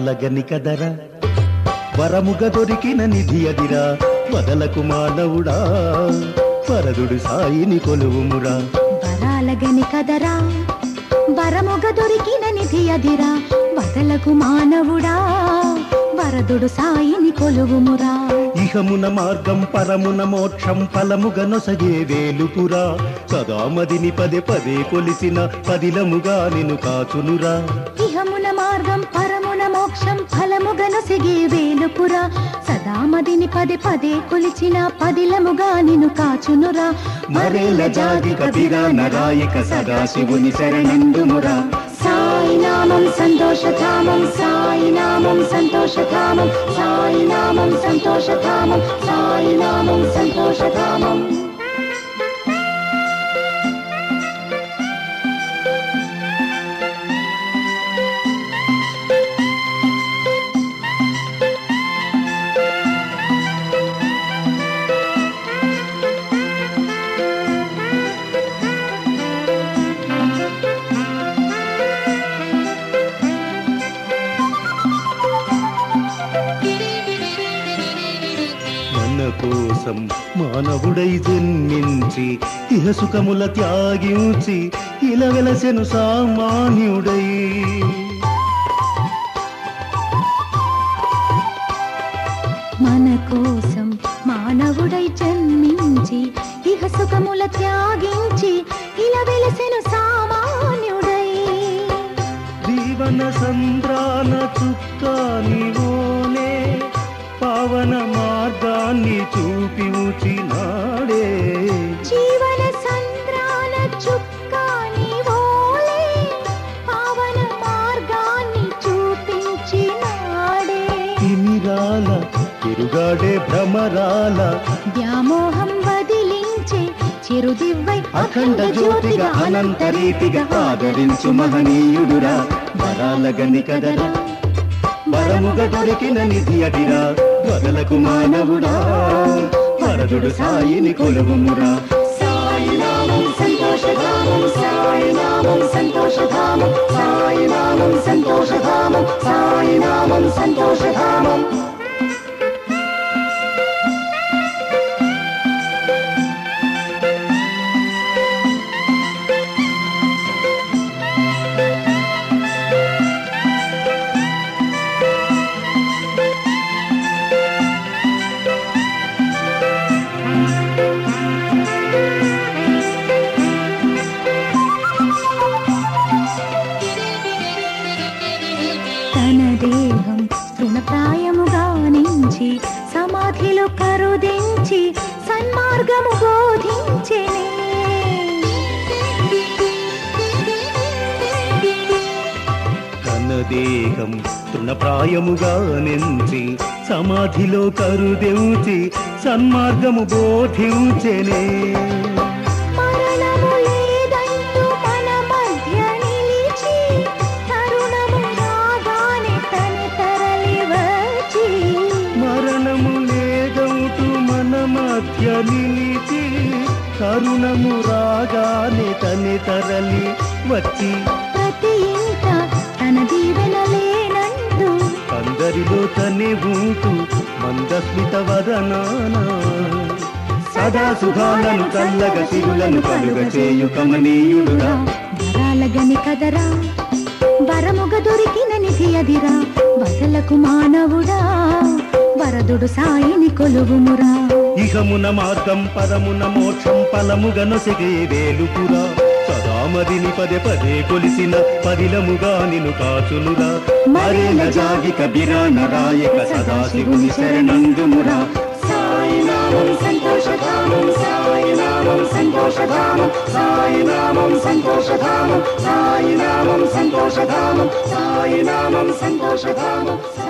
వరాలగని కదరా వరముగ దొరికిన నిధి అదిరా వదలకు మానవుడా వరదుడు సాయిని కొలువుమురా వరాలగని కదరా వరముగ దొరికిన నిధి అదిరా వదలకు మానవుడా వరదుడు సాయిని కొలువుమురా ఇహమున మార్గం పరమున మోక్షం ఫలముగ నొసగే వేలుపురా సదామదిని పదే పదే కొలిసిన పదిలముగా నిన్ను కాచునురా ఇహమున మార్గం పరమున మోక్షం ఫలముగను సిగే వేలుపురా సదామదిని పదే పదే కొలిచిన పదిలముగా నిన్ను కాచునురా మరేల జాగి కపిరా నరాయిక సదాశివుని శరణందుమురా సాయి నామం సంతోషధామం సాయి నామం సంతోషధామం సాయి నామం సంతోషధామం సాయి నామం సంతోషధామం మన కోసం మానవుడై జన్మించి ఇహ సుఖముల త్యాగించి ఇలా వెలసెను సామాన్యుడై మన కోసం మానవుడై జన్మించి ఇహ సుఖముల త్యాగించి ఇలా వెలసెను సామాన్యుడై జీవన సంద్రాన చుక్కానివోనే పావన మార్గాన్ని చూపి ఉచినాడే జీవన సంద్రాన చుక్కాని ఓలే పావన మార్గాన్ని చూపించినాడే తిమిరాల తిరుగాడే భ్రమరాల వ్యామోహం వదిలించే చిరుదివ్వై అఖండ జ్యోతిగా అనంత రీతిగా ఆదరించు మహనీయుడురా వరాలగని కదరా వరముగ దొరికిన నిధి అదిరా వదలకు మానవుడా వరదుడు సాయిని కొలువుమురా సాయి నామం సంతోషధామం సాయి నామం సంతోషధామం సాయి నామం సంతోషధామం సాయి నామం సంతోషధామం తన దేహం తృణప్రాయముగా నుంచి సమాధిలో కరుదించి సన్మార్గము బోధించెనే తన దేహం తృణప్రాయముగా నెంచి సమాధిలో కరుదెంచి సన్మార్గము బోధించెనే మరణము లేదంటూ మన మధ్య నిలిచి తరుణము రాగానే తన తరలి వచ్చి మరణము లేదవుతూ మన మధ్య నిలిచి కరుణము రాగానే తని తరలి వచ్చి ప్రతి ఇంట తన దీవెన లేనంటూ అందరిలో తనే ఉంటూ మందస్మిత వదనానా సదా సుఖాలను చల్లగ సిరులను కలుగ చేయు కమనీయుడురా వరాలగని కదరా వరముగ దొరికిన నిధి అదిరా వదలకు మానవుడా వరదుడు సాయిని కొలువుమురా ఇహమున మార్గం పరమున మోక్షం ఫలముగ నొసగే వేలుపురా సదామదిని పదే పదే కొలిసిన పదిలముగా నిను కాచునురా మరేల జాగి కబిరా నరాయక సదాశివుని శరణందుమురా సాయి నామం సంతోషధామం సాయి నామం సంతోషధామం సాయి నామం సంతోషధామం సాయి నామం సంతోషధామం సాయి నామం సంతోషధామం